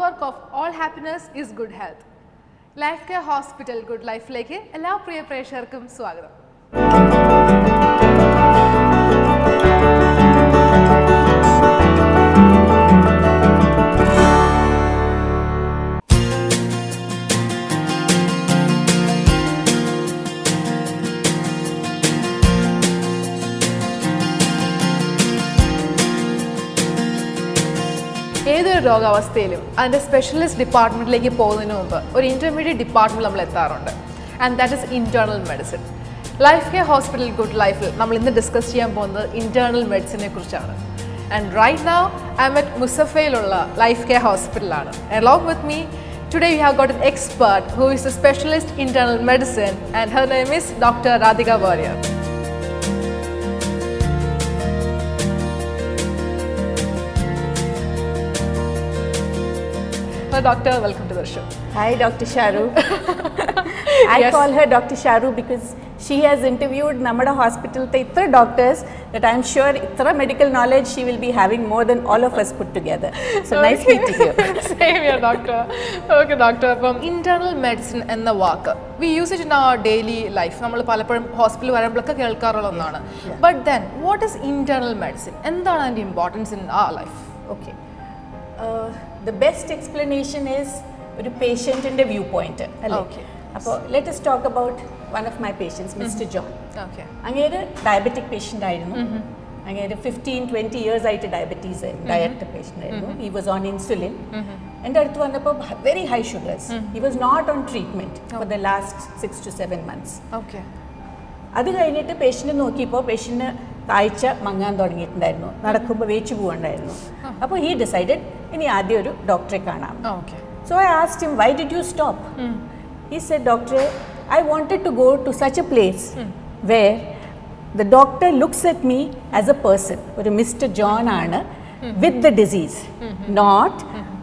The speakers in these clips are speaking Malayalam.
hallmark of all happiness is good health. Life Care Hospital good ലൈഫിലേക്ക് എല്ലാ പ്രിയ പ്രേക്ഷകർക്കും സ്വാഗതം ഏതൊരു രോഗാവസ്ഥയിലും അതിൻ്റെ സ്പെഷ്യലിസ്റ്റ് ഡിപ്പാർട്ട്മെൻറ്റിലേക്ക് പോകുന്നതിന് മുമ്പ് ഒരു ഇൻ്റർമീഡിയറ്റ് ഡിപ്പാർട്ട്മെൻറ്റ് നമ്മൾ എത്താറുണ്ട് and that is internal medicine Life Care Hospital good ലൈഫിൽ നമ്മൾ ഇന്ന് ഡിസ്കസ് ചെയ്യാൻ പോകുന്നത് ഇൻറ്റേർണൽ മെഡിസിനെ കുറിച്ചാണ് and right now I'm at മുസഫയിലുള്ള ലൈഫ് കെയർ ഹോസ്പിറ്റലാണ് along with me Today we have got an expert who is a specialist in internal medicine and her name is Dr. Radhika Warrior. Hello doctor, welcome to the show. Hi, Dr. Sharu. I Yes. call her Dr. Sharu because she has interviewed നമ്മുടെ ഹോസ്പിറ്റലത്തെ ഇത്ര ഡോക്ടേഴ്സ് that I'm sure ഇത്ര medical knowledge she will be having more than all of us put together. So nice meeting you. Same here, doctor. Okay, doctor. അപ്പം ഇന്റേണൽ മെഡിസിൻ എന്ന വാക്ക് we use it in our daily life നമ്മൾ പലപ്പോഴും ഹോസ്പിറ്റലിൽ വരുമ്പോഴൊക്കെ കേൾക്കാറുള്ള ഒന്നാണ് but then what is internal medicine എന്താണ് അതിൻ്റെ importance in a life Okay. Uh, the best explanation is ഒരു പേഷ്യൻറ്റിൻ്റെ വ്യൂ പോയിന്റ് അല്ലേ Okay. അപ്പോൾ let us talk about one of my patients mister John okay അങ്ങേര് ഡയബറ്റിക് പേഷ്യൻ്റ് ആയിരുന്നു അങ്ങേര് ഫിഫ്റ്റീൻ ട്വൻറ്റി ഇയേഴ്സ് ആയിട്ട് ഡയബറ്റീസ് ഡയറ്റ് പേഷ്യൻ്റ് ആയിരുന്നു ഹി വാസ് ഓൺ ഇൻസുലിൻ എൻ്റെ അടുത്ത് വന്നപ്പോൾ very high sugars he was not on treatment for the last six to seven months okay അത് കഴിഞ്ഞിട്ട് പേഷ്യൻ്റ് നോക്കിയപ്പോൾ പേഷ്യൻ്റ് കാഴ്ച മങ്ങാൻ തുടങ്ങിയിട്ടുണ്ടായിരുന്നു നടക്കുമ്പോൾ വേച്ചു പോകണ്ടായിരുന്നു അപ്പോൾ ഹി ഡിസൈഡഡ് ഇനി ആദ്യം ഒരു ഡോക്ടറെ കാണാം okay So I asked him, why did you stop? He said, Doctor, I wanted to go to such a place where the doctor looks at me as a person, ഒരു മിസ്റ്റർ ജോൺ ആണ് with the disease not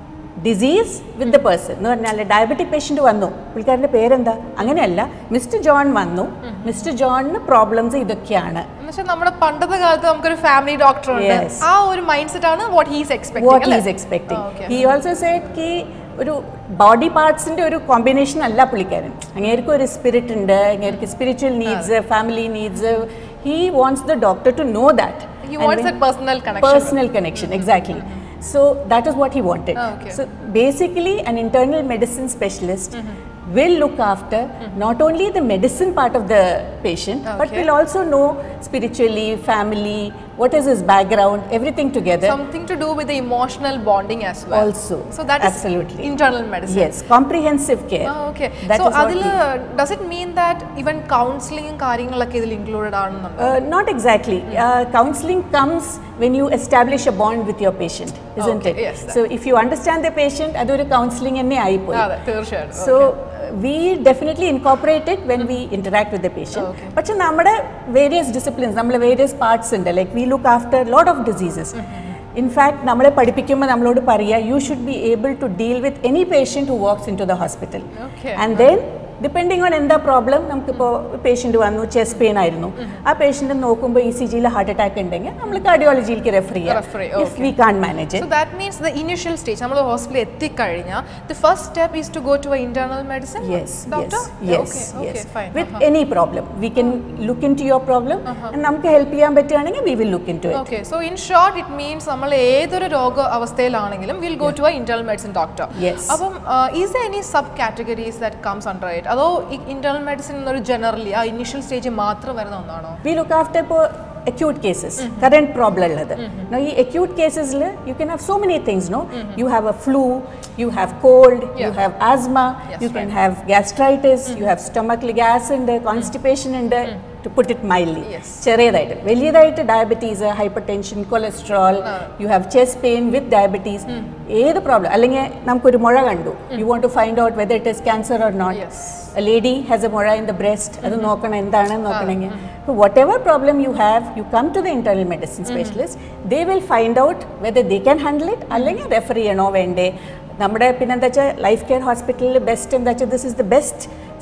disease with the person എന്ന് പറഞ്ഞാൽ ഡയബറ്റിക് പേഷ്യൻ്റ് വന്നു പുള്ളിക്കാരൻ്റെ പേരെന്താ അങ്ങനെയല്ല മിസ്റ്റർ ജോൺ വന്നു മിസ്റ്റർ ജോണിന് പ്രോബ്ലംസ് ഇതൊക്കെയാണ് എന്നുവെച്ചാൽ നമ്മുടെ പണ്ടത്തെ കാലത്ത് നമുക്കൊരു ഫാമിലി ഡോക്ടർ ഉണ്ട് Yes. ആ ഒരു മൈൻഡ് സെറ്റ് ആണ് what he's what expecting is expecting Okay. He also said കി ഒരു ബോഡി പാർട്സിന്റെ ഒരു കോമ്പിനേഷൻ അല്ല പുള്ളിക്കാരൻ അങ്ങേർക്ക് ഒരു സ്പിരിറ്റ് ഉണ്ട് അങ്ങേർക്ക് spiritual needs family needs he wants the doctor to know that He wants that personal connection. personal connection exactly so that is what he wanted Ah, okay. so basically an internal medicine specialist will look after not only the medicine part of the patient but Okay. will also know spiritually family what is his background everything together Something to do with the emotional bonding as well. Also, So that is absolutely. internal medicine. yes comprehensive care Ah, okay. That so is what അതിൽ we- does it mean that even കൗൺസിലിംഗും കാര്യങ്ങളൊക്കെ ഇതിൽ ഇൻക്ലൂഡഡ് ആണെന്നുണ്ടോ Uh, not exactly. Uh, counseling comes when you establish a bond with your patient, isn't Okay, it? yes, So if you understand the patient, അതൊരു counseling തന്നെ ആയിപ്പോയി. അതെ തീർച്ചയായിട്ടും So uh, we definitely incorporate it when we interact with the patient. Okay. പക്ഷെ നമ്മുടെ വേരിയസ് ഡിസിപ്ലിൻസ് നമ്മളെ വേരിയസ് പാർട്സ് ഉണ്ട് like we look after lot of diseases in fact നമ്മളെ പഠിപ്പിക്കുമ്പോൾ നമ്മളോട് പറയുക you should be able to deal with any patient who walks in to the hospital Okay. And then depending on എന്താ പ്രോബ്ലം നമുക്കിപ്പോൾ പേഷ്യൻ്റ് വന്നു ചെസ്റ്റ് പെയിൻ ആയിരുന്നു ആ പേഷ്യൻ്റ് നോക്കുമ്പോൾ ഇ സി ജിയിൽ ഹാർട്ട് അറ്റാക്ക് ഉണ്ടെങ്കിൽ നമ്മൾ കാർഡിയോളജിയിലേക്ക് റെഫർ Refer ചെയ്യാം ചെയ്യാം, if we can manage so that means the initial stage നമ്മൾ ഹോസ്പിറ്റലിൽ എത്തിക്കഴിഞ്ഞാൽ the first step is to go to internal medicine Yes, doctor yes, yes, yes. With any problem, we can look into your problem and നമുക്ക് ഹെൽപ്പ് ചെയ്യാൻ പറ്റുകയാണെങ്കിൽ we will look into it. Okay so in short it means നമ്മൾ ഏതൊരു രോഗ അവസ്ഥയിലാണെങ്കിലും will go to a internal medicine doctor Yes. അപ്പം is any sub categories that comes under it അതോ ഇന്റേണൽ മെഡിസിൻ എന്നൊരു ജനറലി ആ ഇനിഷ്യൽ സ്റ്റേജ് മാത്രം വരുന്ന ഒന്നാണോ We look after ഇപ്പോൾ acute cases, current problem ഉള്ളത്. Now ഈ acute casesൽ you can have so many things, no? You have a flu, you have cold, you Yeah. have asthma, Yes, you can have gastritis, you have stomach gas ഉണ്ട്, constipation ഉണ്ട്, to put it mildly. Yes. ചെറിയതായിട്ട് വലിയതായിട്ട് diabetes hyper tension cholesterol you have chest pain with diabetes ഏത് പ്രോബ്ലം അല്ലെങ്കിൽ നമുക്കൊരു മുഴ കണ്ടു you want to find out whether it is cancer or not Yes. a lady has a mora in the breast അത് നോക്കണം എന്താണെന്ന് നോക്കണമെങ്കിൽ so whatever problem you have you come to the internal medicine specialist they will find out whether they can handle it അല്ലെങ്കിൽ റെഫർ ചെയ്യണോ വേണ്ടേ നമ്മുടെ പിന്നെന്താ വെച്ചാൽ ലൈഫ് കെയർ ഹോസ്പിറ്റലിൽ ബെസ്റ്റ് എന്താ വെച്ചാൽ this is the best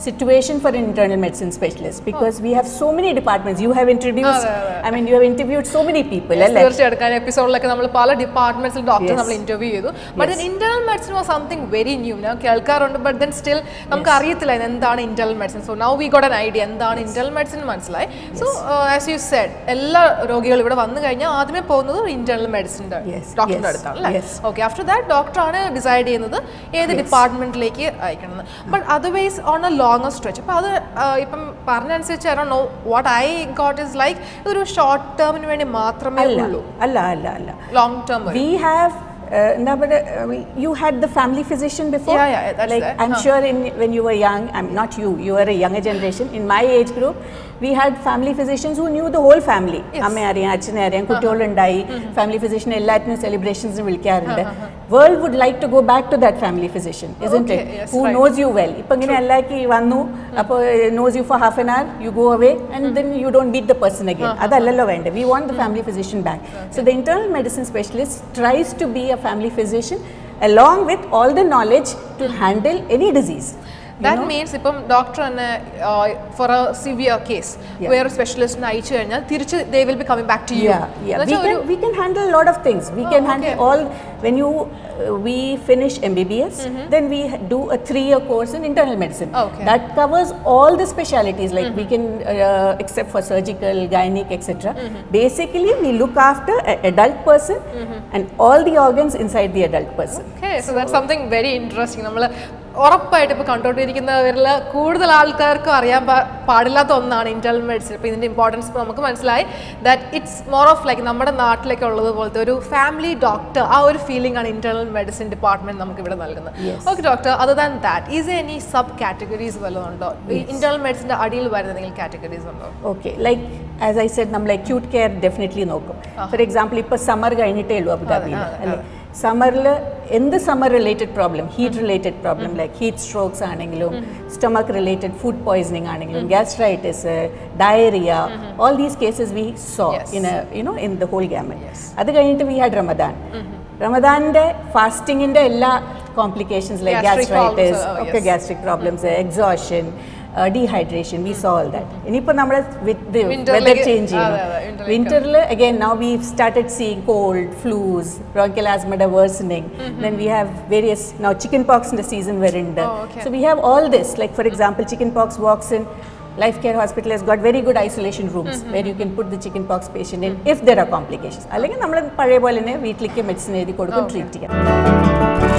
situation for an internal medicine specialist because we have so many departments. You have introduced, I mean, you have interviewed so many people. അല്ലേ? തീർച്ചയായിട്ടും എപ്പിസോഡിലൊക്കെ നമ്മൾ പല ഡിപ്പാർട്ട്മെന്റ്സിൽ ഡോക്ടർ Yes. നമ്മൾ ഇന്റർവ്യൂ ചെയ്തു but internal medicine was something very new ഞാൻ കേൾക്കാറുണ്ട് ബട്ട് ദെൻ സ്റ്റിൽ നമുക്ക് അറിയത്തില്ല ഇത് എന്താണ് internal medicine so now we got an idea എന്താണ് ഇന്റർണൽ മെഡിസിൻ മനസ്സിലായി സോ ആസ് യു സെഡ് എല്ലാ രോഗികളും ഇവിടെ വന്നു കഴിഞ്ഞാൽ ആദ്യമേ പോകുന്നത് ഇന്റർണൽ മെഡിസിൻ്റെ Yes, ഡോക്ടറിന്റെ yes, അടുത്താണ് അല്ലേ yes. ഓക്കെ ആഫ്റ്റർ ദാറ്റ് ഡോക്ടറാണ് ഡിസൈഡ് ചെയ്യുന്നത് ഏത് ഡിപ്പാർട്ട്മെന്റിലേക്ക് അയക്കണമെന്ന് but otherwise on A longer stretch അപ്പോൾ അത് ആ, ഇപ്പം പറഞ്ഞനുസരിച്ച് I know what I got is like ഇതൊരു ഷോർട്ട് ടേമിന് വേണ്ടി മാത്രമേ അല്ല ഉള്ളൂ അല്ല അല്ല അല്ല long term we have uh, എന്താ പറയുക, we- you had the family physician before Yeah, yeah, that's like there. i'm Huh. sure in, when you were young i'm not you you were a younger generation in my age group we had family physicians who knew the whole family Yes. അമ്മ അറിയാം അച്ഛനെ അറിയാം കുട്ടികളുണ്ടായി ഫാമിലി ഫിസിഷ്യൻ എല്ലാറ്റിനും സെലിബ്രേഷൻസ് വിളിക്കാറുണ്ട് world would like to go back to that family physician isn't Okay, it yes, who right. knows you well ഇപ്പൊ ഇങ്ങനെ എല്ലാക്കി വന്നു അപ്പോൾ knows you for half an hour you go away and then you don't meet the person again അതല്ലല്ലോ വേണ്ടത് we want the family physician back so the internal medicine specialist tries to be a family physician along with all the knowledge to handle any disease you that know? Means ഇപ്പം ഡോക്ടർ തന്നെ for a severe case Yeah. വേറെ സ്പെഷ്യലിസ്റ്റിനെ അയച്ചു കഴിഞ്ഞാൽ തിരിച്ച് they will be coming back to you yeah yeah we can we can handle a lot of things we can handle okay. all when you uh, we finish mbbs then we h- do a three year course in internal medicine Okay. that covers all the specialities like we can uh, except for surgical gynec etc basically we look after an adult person and all the organs inside the adult person okay so that something very interesting നമ്മൾ ഉറപ്പായിട്ട് ഇപ്പോൾ കണ്ടുകൊണ്ടിരിക്കുന്നവരിൽ കൂടുതൽ ആൾക്കാർക്കും അറിയാൻ പാ- പാടില്ലാത്ത ഒന്നാണ് ഇന്റർണൽ മെഡിസിൻ ഇപ്പോൾ ഇതിൻ്റെ ഇമ്പോർട്ടൻസ് ഇപ്പോൾ നമുക്ക് മനസ്സിലായി that it's more of like നമ്മുടെ നാട്ടിലൊക്കെ ഉള്ളത് പോലത്തെ ഒരു ഫാമിലി ഡോക്ടർ ആ ഒരു ഫീലിംഗ് ആണ് ഇന്റർണൽ മെഡിസിൻ ഡിപ്പാർട്ട്മെന്റ് നമുക്ക് ഇവിടെ നൽകുന്നത് Yes. Okay doctor other than that is any sub categories വല്ലതും ഉണ്ടോ ഈ ഇന്റർണൽ മെഡിസിൻ്റെ അടിയിൽ വരുന്ന എന്തെങ്കിലും കാറ്റഗറീസ് ഉണ്ടോ okay like as I said നമ്മൾ അക്യൂട്ട് കെയർ ഡെഫിനറ്റ്ലി നോക്കും ഫോർ എക്സാമ്പിൾ ഇപ്പോൾ സമ്മർ കഴിഞ്ഞിട്ടേ ഉള്ളൂ അബുദാബിയിൽ അതെ, അല്ലേ സമ്മറിൽ എന്ത് summer related problem heat related problem like heat strokes ആണെങ്കിലും സ്റ്റൊമക്ക് റിലേറ്റഡ് ഫുഡ് പോയ്സണിങ് ആണെങ്കിലും gastritis diarrhoea all these cases we saw Yes. In you know in the whole ഗാമൻ അത് കഴിഞ്ഞിട്ട് വി ഹാഡ് റമദാൻ റമദാനിൻ്റെ ഫാസ്റ്റിങ്ങിൻ്റെ എല്ലാ complications like Gastric problems, gastritis oh, ഒക്കെ yes. Gastric problems exhaustion dehydration we saw all that ഇനിയിപ്പോൾ നമ്മൾ വിത്ത് Winter വെദർ ലേക്ക്- ചേഞ്ച് അതെ, അതെ, winter ചെയ്യുന്നു ലേക്ക് വിന്ററിൽ again now we started seeing cold flus bronchial ആസ്മയുടെ worsening then we have various now chicken പോക്സിന്റെ സീസൺ വരുന്നുണ്ട് Oh, okay. So we have all this like for example chicken pox walks in Life Care Hospital has got very good isolation rooms where you can put the chicken pox patient in if there are complications അല്ലെങ്കിൽ നമ്മൾ പഴയ പോലെ തന്നെ വീട്ടിലേക്ക് മെഡിസിൻ എഴുതി കൊടുക്കും Okay. ട്രീറ്റ് ചെയ്യാം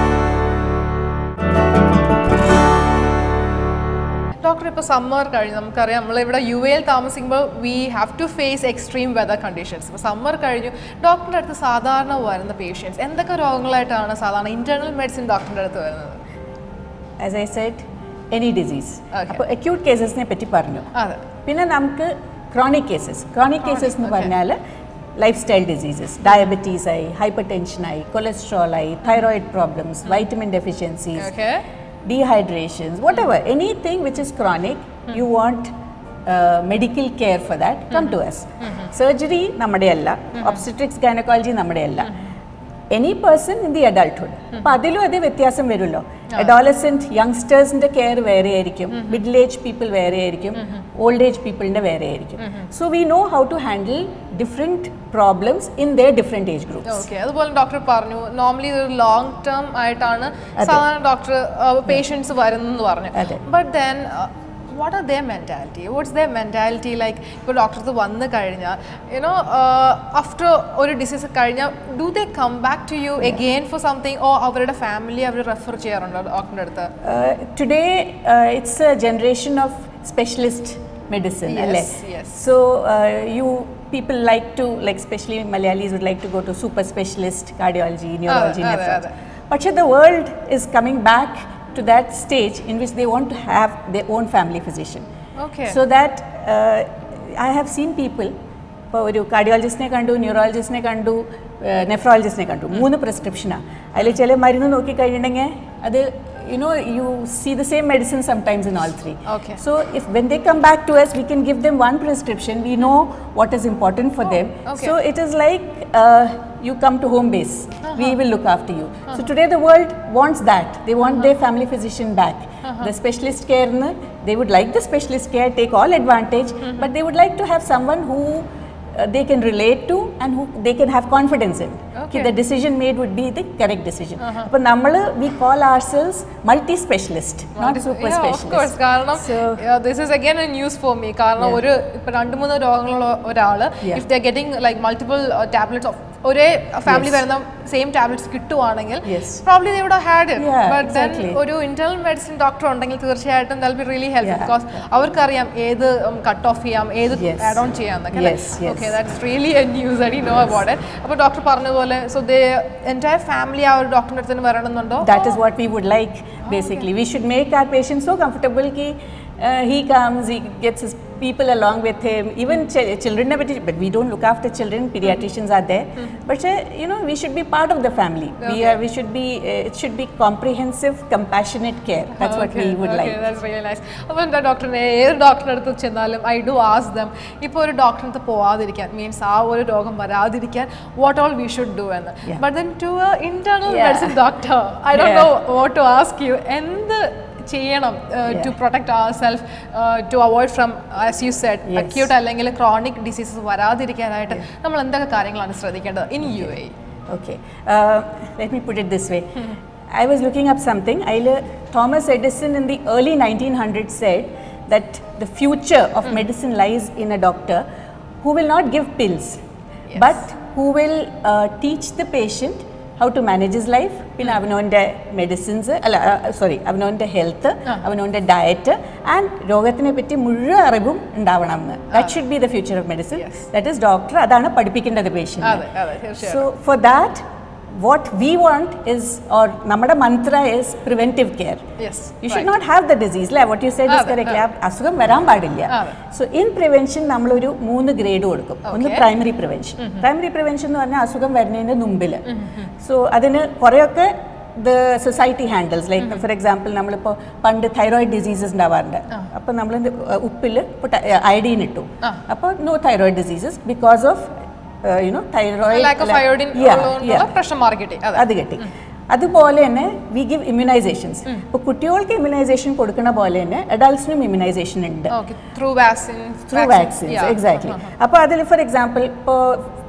ഡോക്ടർ ഇപ്പോൾ സമ്മർ കഴിഞ്ഞ് നമുക്കറിയാം നമ്മളിവിടെ യു എയിൽ താമസിക്കുമ്പോൾ we have to face extreme weather conditions ഇപ്പോൾ സമ്മർ കഴിഞ്ഞു ഡോക്ടറിൻ്റെ അടുത്ത് സാധാരണ വരുന്ന പേഷ്യൻസ് എന്തൊക്കെ രോഗങ്ങളായിട്ടാണ് സാധാരണ ഇന്റേണൽ മെഡിസിൻ ഡോക്ടറിൻ്റെ അടുത്ത് വരുന്നത് as I said any disease Okay. അപ്പോൾ അക്യൂട്ട് കേസസിനെ പറ്റി പറഞ്ഞു അതെ പിന്നെ നമുക്ക് ക്രോണിക് കേസസ് ക്രോണിക് കേസസ് എന്ന് okay. പറഞ്ഞാൽ ലൈഫ് സ്റ്റൈൽ ഡിസീസസ് ഡയബറ്റീസ് ആയി ഹൈപ്പർ ടെൻഷനായി കൊളസ്ട്രോൾ ആയി thyroid problems vitamin deficiencies okay dehydrations, whatever, anything which is chronic, you want uh, medical care for that, come to us. Surgery നമ്മുടെ അല്ല ഒബ്സ്റ്റട്രിക്സ് ഗൈനക്കോളജി നമ്മുടെ അല്ല any person in the adulthood അപ്പം അതിലും അതേ വ്യത്യാസം വരുമല്ലോ അഡോളസെൻറ്റ് യങ്സ്റ്റേഴ്സിൻ്റെ കെയർ വേറെ ആയിരിക്കും മിഡിൽ ഏജ് പീപ്പിൾ വേറെ ആയിരിക്കും ഓൾഡ് ഏജ് പീപ്പിളിൻ്റെ വേറെ ആയിരിക്കും so we know how to handle different problems in their different age groups okay അതുപോലെ ഡോക്ടർ പറഞ്ഞു നോർമലി ഇതൊരു ലോങ് ടേം ആയിട്ടാണ് സാധാരണ ഡോക്ടർ പേഷ്യൻസ് വരുന്നെന്ന് പറഞ്ഞു അതെ. But then what are they mentality what's they mentality like ഇപ്പോൾ ഡോക്ടർക്ക് വന്നു കഴിഞ്ഞാൽ യുനോ ആഫ്റ്റർ ഒരു ഡിസീസ് കഴിഞ്ഞാൽ do they come back to you again for something ഓ അവരുടെ ഫാമിലി അവർ റെഫർ ചെയ്യാറുണ്ടോ ഡോക്ടറിൻ്റെ അടുത്ത് Uh, today uh, it's a generation of specialist medicine Yes, അല്ലേ? yes. so uh, you people like to like especially malayalis would like to go to super specialist cardiology neurology അതെ, nephrology അതെ. പക്ഷേ the world is coming back to that stage in which they want to have their own family physician okay so that uh, I have seen people ഇപ്പോൾ ഒരു കാർഡിയോളജിസ്റ്റിനെ കണ്ടു ന്യൂറോളജിസ്റ്റിനെ കണ്ടു നെഫ്രോളജിസ്റ്റിനെ കണ്ടു മൂന്ന് പ്രിസ്ക്രിപ്ഷനാണ് അതിൽ ചില മരുന്ന് നോക്കിക്കഴിഞ്ഞിട്ടുണ്ടെങ്കിൽ അത് you know you see the same medicine sometimes in all three Okay. So if when they come back to us we can give them one prescription we know what is important for them okay. So it is like you come to home base we will look after you so today the world wants that they want their family physician back the specialist care ന്ന് they would like the specialist care take all advantage but they would like to have someone who uh, they can relate to and who they can have confidence in Okay. the decision made would be the correct decision അപ്പോൾ നമ്മൾ we call ourselves multi specialist not super Yeah, of specialist course. കാരണം So- this is again a news for me കാരണം ഒരു ഇപ്പൊ രണ്ട് മൂന്ന് രോഗങ്ങളുള്ള ഒരാള് Yeah. If the getting like multiple tablets of ഒരേ ഫാമിലി Yes. വരുന്ന സെയിം ടാബ്ലറ്റ്സ് കിട്ടുവാണെങ്കിൽ Yes. Probably they would had it Yeah, but then exactly. ഒരു ഇന്റേണൽ മെഡിസിൻ ഡോക്ടർ ഉണ്ടെങ്കിൽ തീർച്ചയായിട്ടും that'll be really help Yeah. Because അവർക്കറിയാം ഏത് കട്ട് ഓഫ് ചെയ്യാം ഏത് Yes. ആഡ് ഓൺ ചെയ്യാന്നൊക്കെ Yes, yes. Okay that's really A news I know about it അപ്പോൾ ഡോക്ടർ പറഞ്ഞ പോലെ സോ ദേ എൻറ്റയർ ഫാമിലി ആ ഒരു ഡോക്ടറിന്റെ അടുത്ത് വരണമെന്നുണ്ടോ that is what we would like basically we should make our patient so comfortable ki uh, he comes he gets his people along with him even ch- children ne patti- but we don't look after children pediatricians are there but uh, you know we should be part of the family we Okay. are we should be uh, it should be comprehensive compassionate care that's what we would like അപ്പോൾ എന്താ ഡോക്ടറിനെ ഏത് ഡോക്ടറിൻ്റെ അടുത്ത് ചെന്നാലും ഐ ഡു ആസ് ദം ഇപ്പോൾ ഒരു ഡോക്ടറിൻ്റെ അടുത്ത് പോവാതിരിക്കാൻ മീൻസ് ആ ഒരു രോഗം വരാതിരിക്കാൻ what all we should do എന്ന് Yeah. But then to internal Yeah. Medicine doctor I do Yeah. No want to ask you എന്ത് ചെയ്യണം to protect ourself to avoid from as you said Yes. Acute അല്ലെങ്കിൽ ക്രോണിക് ഡിസീസസ് വരാതിരിക്കാനായിട്ട് നമ്മൾ എന്തൊക്കെ കാര്യങ്ങളാണ് ശ്രദ്ധിക്കേണ്ടത് in you a Okay, uh, let me put it this way. I was looking up something. I le- Thomas Edison in the early 1900s said that the future of medicine lies in a doctor who will not give pills, Yes. but who will uh, teach the patient how to manage his life പിന്നെ അവനവൻ്റെ മെഡിസിൻസ് അല്ല സോറി അവനവൻ്റെ ഹെൽത്ത് അവനവൻ്റെ ഡയറ്റ് ആൻഡ് രോഗത്തിനെ പറ്റി മുഴുവൻ അറിവും ഉണ്ടാവണം എന്ന് that should be the future of medicine Yes. That is doctor അതാണ് പഠിപ്പിക്കേണ്ടത് പേഷ്യൻ്റ് അതെ അതെ തീർച്ചയായും So for that, what we want is, or നമ്മുടെ mantra is preventive care. Yes You should not have the disease, like what you said is അതെ, correct. അതെ. ആ അസുഖം വരാൻ പാടില്ല അതെ. സോ ഇൻ പ്രിവെൻഷൻ നമ്മളൊരു മൂന്ന് ഗ്രേഡ് കൊടുക്കും ഒന്ന് Okay. Primary prevention primary prevention എന്ന് പറഞ്ഞാൽ അസുഖം വരുന്നതിന് മുമ്പിൽ സോ അതിന് കുറേയൊക്കെ the society handles like for example നമ്മളിപ്പോൾ പണ്ട് തൈറോയിഡ് ഡിസീസസ് ഉണ്ടാവാറുണ്ട് അപ്പോൾ നമ്മൾ ഉപ്പിൽ അയഡീൻ ഇട്ടു ആ. അപ്പോൾ no thyroid diseases because of you know thyroid lack of iodine ഉള്ളതുകൊണ്ടുള്ള പ്രശ്നം മാറി കിട്ടി അതെ അത് കിട്ടി അതുപോലെ തന്നെ വി ഗിവ് ഇമ്മ്യൂണൈസേഷൻസ് ഇപ്പോൾ കുട്ടികൾക്ക് ഇമ്മ്യൂണൈസേഷൻ കൊടുക്കുന്ന പോലെ തന്നെ അഡൾട്ട്സിനും ഇമ്മ്യൂണൈസേഷൻ ഉണ്ട് okay through vaccine through vaccines exactly അപ്പോൾ അതിൽ ഫോർ എക്സാമ്പിൾ ഇപ്പോൾ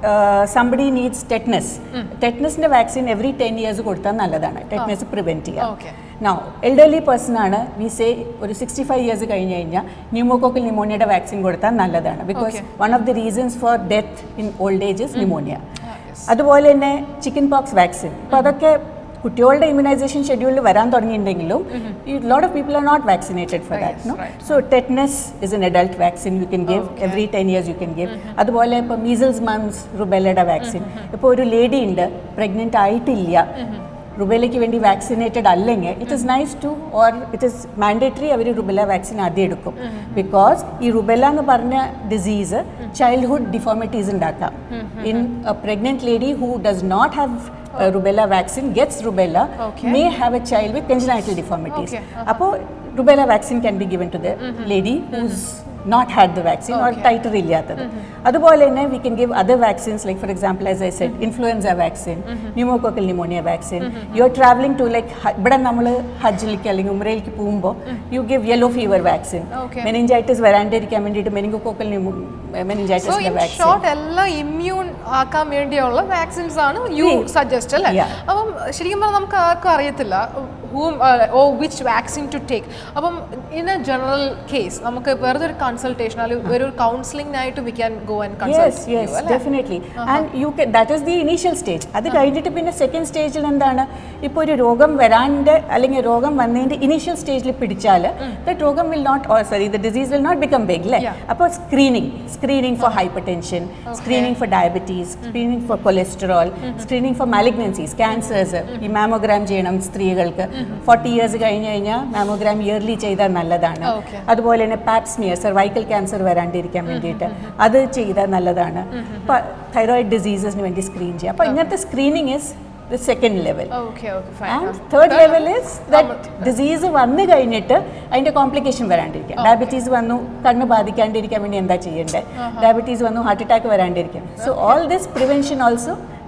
സംബഡി നീഡ്സ് ടെറ്റ്നസ് ടെറ്റ്നസിൻ്റെ വാക്സിൻ എവറി ടെൻ ഇയേഴ്സ് കൊടുത്താൽ നല്ലതാണ് ടെറ്റ്നസ് പ്രിവെൻറ്റ് ചെയ്യാം Okay. നൗ എൽഡർലി പേഴ്സൺ ആണ് വി സേ ഒരു സിക്സ്റ്റി ഫൈവ് ഇയേഴ്സ് കഴിഞ്ഞ് കഴിഞ്ഞാൽ ന്യൂമോകോക്കൽ ന്യൂമോണിയയുടെ വാക്സിൻ കൊടുത്താൽ നല്ലതാണ് because Okay. One of the reasons for death in old age is pneumonia അതുപോലെ തന്നെ ചിക്കൻ പോക്സ് വാക്സിൻ അപ്പോൾ അതൊക്കെ കുട്ടികളുടെ ഇമ്മ്യൂണൈസേഷൻ ഷെഡ്യൂളിൽ വരാൻ തുടങ്ങിയിട്ടുണ്ടെങ്കിലും ഈ lot of people are not vaccinated for that no right. So tetanus is an adult vaccine you can give every ten years you can give അതുപോലെ ഇപ്പോൾ മീസിൽസ് മംസ് റുബെല്ലയുടെ വാക്സിൻ ഇപ്പോൾ ഒരു ലേഡി ഉണ്ട് പ്രഗ്നൻ്റ് ആയിട്ടില്ല റുബേലയ്ക്ക് വേണ്ടി വാക്സിനേറ്റഡ് അല്ലെങ്കിൽ it is nice to or it is mandatory അവർ റുബെല വാക്സിൻ ആദ്യം എടുക്കും ബിക്കോസ് ഈ റുബെല എന്ന് പറഞ്ഞ ഡിസീസ് ചൈൽഡ്ഹുഡ് ഡിഫോമിറ്റീസ് ഉണ്ടാക്കാം in a pregnant lady who does not have rubella vaccine gets rubella Okay. May have a child with congenital deformities Okay. അപ്പോൾ rubella vaccine can be given to the lady who's not had the vaccine or Okay. Titre ഇല്ലാത്തത് അതുപോലെ തന്നെ we can give other vaccines like for example as I said influenza vaccine pneumococcal pneumonia vaccine you are travelling to like ഇവിടെ നമ്മൾ ഹജ്ജിലേക്ക് അല്ലെങ്കിൽ ഉമ്രയിലേക്ക് പോകുമ്പോൾ you give yellow fever vaccine Okay. Meningitis വരാണ്ടിരിക്കാൻ വേണ്ടിയിട്ട് മെനിങ്കോക്കോക്കൽ സോ മെനിഞ്ചൈറ്റിസിന്റെ ഇൻ വാക്സിൻ ഷോർട്ട് എല്ലാം ഇമ്മ്യൂൺ ആക്കാൻ വേണ്ടിയുള്ള വാക്സിൻസ് ആണ് യു Yeah. സജസ്റ്റ് അല്ലേ Yeah. അപ്പം ശരിക്കും പറഞ്ഞാൽ നമുക്ക് ആർക്കും അറിയത്തില്ല whom or which vaccine to take അപ്പം ഇൻ എ ജനറൽ കേസ് നമുക്ക് വെറുതെ ഒരു കൺസൾട്ടേഷൻ അല്ലെങ്കിൽ ഒരു കൗൺസിലിംഗിനായിട്ട് we can go and yes consult yes definitely and you okay that is the initial stage അത് കഴിഞ്ഞിട്ട് പിന്നെ സെക്കൻഡ് സ്റ്റേജിൽ എന്താണ് ഇപ്പോൾ ഒരു രോഗം വരാൻ്റെ അല്ലെങ്കിൽ രോഗം വന്നതിൻ്റെ ഇനീഷ്യൽ സ്റ്റേജിൽ പിടിച്ചാൽ ദറ്റ് രോഗം will not sorry the disease will not become big അല്ലേ Yeah. അപ്പോൾ screening screening for hypertension screening for diabetes screening for cholesterol screening for malignancies cancers ഈ മാമോഗ്രാം ചെയ്യണം സ്ത്രീകൾക്ക് ഫോർട്ടി ഇയേഴ്സ് കഴിഞ്ഞ് കഴിഞ്ഞാൽ മാമോഗ്രാം ഇയർലി ചെയ്താൽ നല്ലതാണ് Okay. അതുപോലെ തന്നെ പാപ്സ്മിയർ സർവൈക്കൽ ക്യാൻസർ വരാണ്ടിരിക്കാൻ വേണ്ടിയിട്ട് അത് ചെയ്താൽ നല്ലതാണ് തൈറോയിഡ് ഡിസീസസിന് വേണ്ടി സ്ക്രീൻ ചെയ്യുക അപ്പോൾ ഇങ്ങനത്തെ screening is the second level okay okay and third level is that disease വന്നു കഴിഞ്ഞിട്ട് അതിന്റെ കോംപ്ലിക്കേഷൻ വരാണ്ടിരിക്കുക ഡയബറ്റീസ് വന്നു കണ്ണ് ബാധിക്കാണ്ടിരിക്കാൻ വേണ്ടി എന്താ ചെയ്യേണ്ടത് ഡയബറ്റീസ് വന്നു ഹാർട്ട് അറ്റാക്ക് വരാണ്ടിരിക്കാൻ so all this prevention also